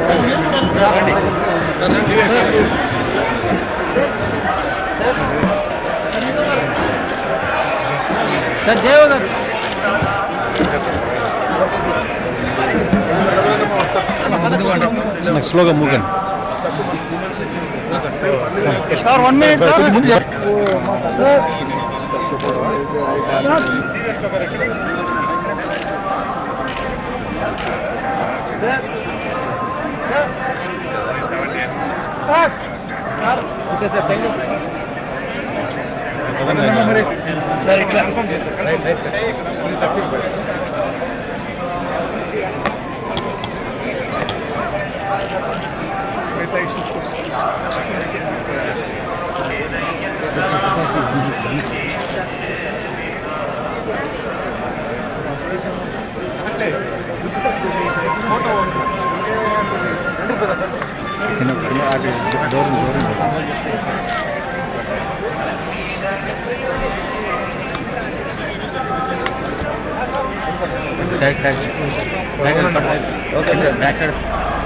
sir Jayavardhan స్లోగా మూగండి sir one minute sir okay sir thank you sir ఇట్లా side side okay sir back side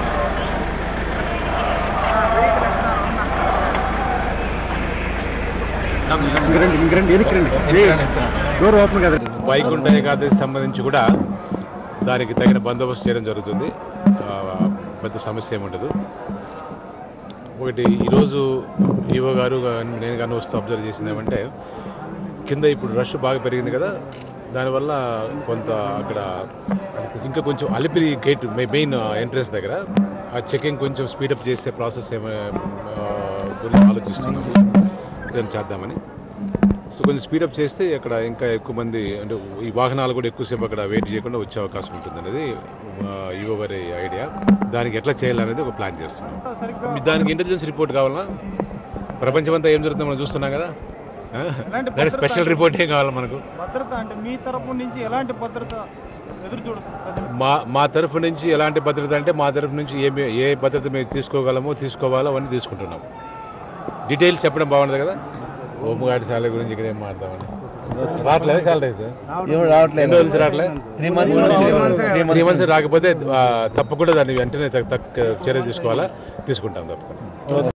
ఇంకరండి ఇంకరండి ఎదుకురండి డోర్ ఓపెన్ కదా వైకుంఠ ఏకాదశి సంబంధించి కూడా దానికి తగిన బందోబస్తు చేయడం జరుగుతుంది ఆ, పెద్ద సమస్య ఏమి ఉండదు ఒకటి ఈరోజు ఈవో గారు గాని నేను కానీ వస్తూ అబ్జర్వ్ చేసింది ఏమంటే కింద ఇప్పుడు రష్ బాగా పెరిగింది కదా దానివల్ల కొంత అక్కడ ఇంకా కొంచెం అలిపిరి గేట్ మెయిన్ ఎంట్రన్స్ దగ్గర ఆ చెకింగ్ కొంచెం స్పీడప్ చేసే ప్రాసెస్ ఏమైనా గురించి ఆలోచిస్తున్నాము ఏదైనా చేద్దామని సో కొంచెం స్పీడప్ చేస్తే అక్కడ ఇంకా ఎక్కువ మంది అంటే ఈ వాహనాలు కూడా ఎక్కువసేపు అక్కడ వెయిట్ చేయకుండా వచ్చే అవకాశం ఉంటుంది అనేది యువ వారి ఐడియా దానికి ఎట్లా చేయాలనేది ఒక ప్లాన్ చేస్తున్నాం మీ దానికి ఇంటెలిజెన్స్ రిపోర్ట్ కావాలా ప్రపంచమంతా ఏం జరుగుతుందో మనం చూస్తున్నాం కదా దాని స్పెషల్ రిపోర్ట్ ఏం కావాలి మనకు భద్రత అంటే మీ తరపు నుంచి ఎలాంటి భద్రత ఎదురు చూడుతుంది మా మా తరఫు నుంచి ఎలాంటి భద్రత అంటే మా తరఫు నుంచి ఏమి ఏ భద్రత మేము తీసుకోగలమో తీసుకోవాలో అవన్నీ తీసుకుంటున్నాం డీటెయిల్స్ చెప్పడం బాగుండదు కదా ఓమగాడి శాలరీ గురించి ఇక్కడ ఏం మాట్లాడదామని రావట్లేదు శాలరీ సార్ రావట్లేదు ఎన్ని రోజులు రావట్లేదు త్రీ మంత్స్ నుంచి త్రీ మంత్స్ రాకపోతే ఆ, తప్పకుండా దాన్ని వెంటనే తగ్గ- తగ్గ చర్య తీసుకోవాలా తీసుకుంటాం తప్పకుండా